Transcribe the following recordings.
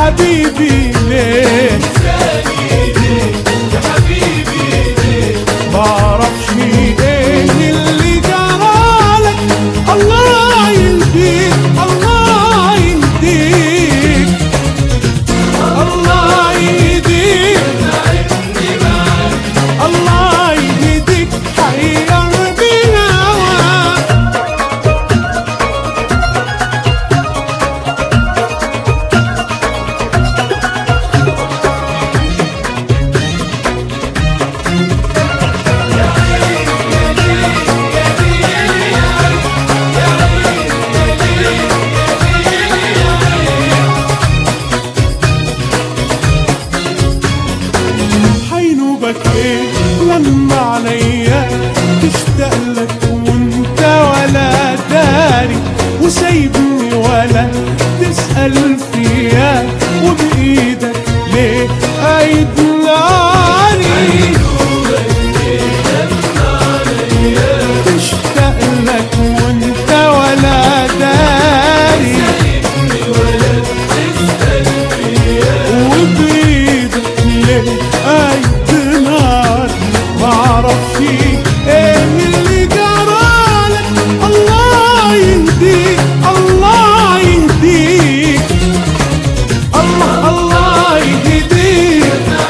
حبيبي ليه بعرفش ايه اللي جرالك الله يهديك الله يهديك الله يهديك الله يهديك حيرني هواك حينوبك ايه لما عليا تشتاق لك وانت ولا داري وسايبني ولا تسأل فيا وبإيدك ليه قايد ناري تشتاق لك وانت ولا داري وبإيدك ليه قايد نار معرفش ايه اللي جرالك الله يهديك الله يهديك الله الله يهديك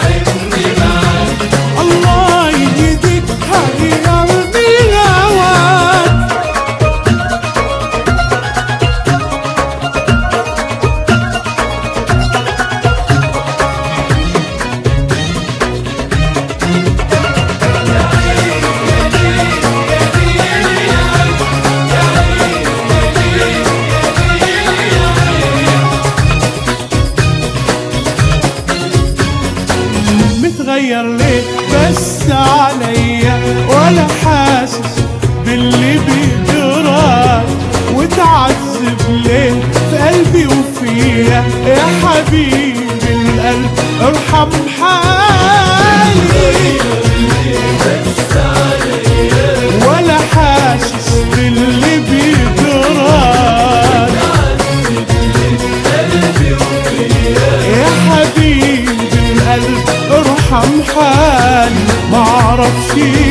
الله يهديك حيرني هواك متغير ليه بس عليا ولا حاسس باللي بيجراك وتعذب ليه في قلبي وفيا يا حبيبي القلب ارحم حالي ولا حاسس باللي بيجراك يا حبيبي القلب ارحم حالي معرفش